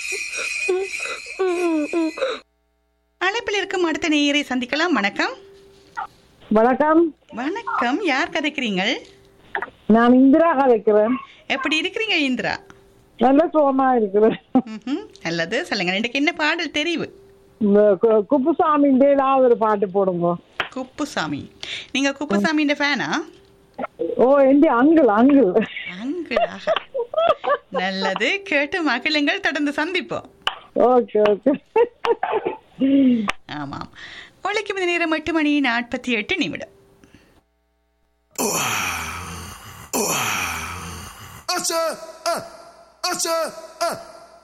அழைப்பில் இருக்கும் அடுத்த நேயரை சந்திக்கலாம் வணக்கம் வணக்கம் வணக்கம் யார் கதைக்கிறீங்கள் நான் இந்திரா கதைக்கிறேன் எப்படி இருக்கிறீங்க இந்திரா நல்ல சுகமா இருக்கிறேன் ம்ஹும். நல்லது சொல்லுங்க இன்றைக்கு என்ன பாடல் தெரிவு இந்த கு- குப்புசாமின்ற ஏதாவது ஒரு பாட்டு போடுங்க குப்புசாமி நீங்க குப்புசாமியின் ஃபேனா ஓ எந்த அங்கிள் அங்கிள் அங்குடாக நல்லது கேட்டு மகிழுங்கள் தொடர்ந்து சந்திப்போம் ஓகே ஓகே ஆமாம் ஒழிக்கும் இந்த நேரம் எட்டு மணி நாற்பத்தி எட்டு நிமிடம் Usher, uh, Usher,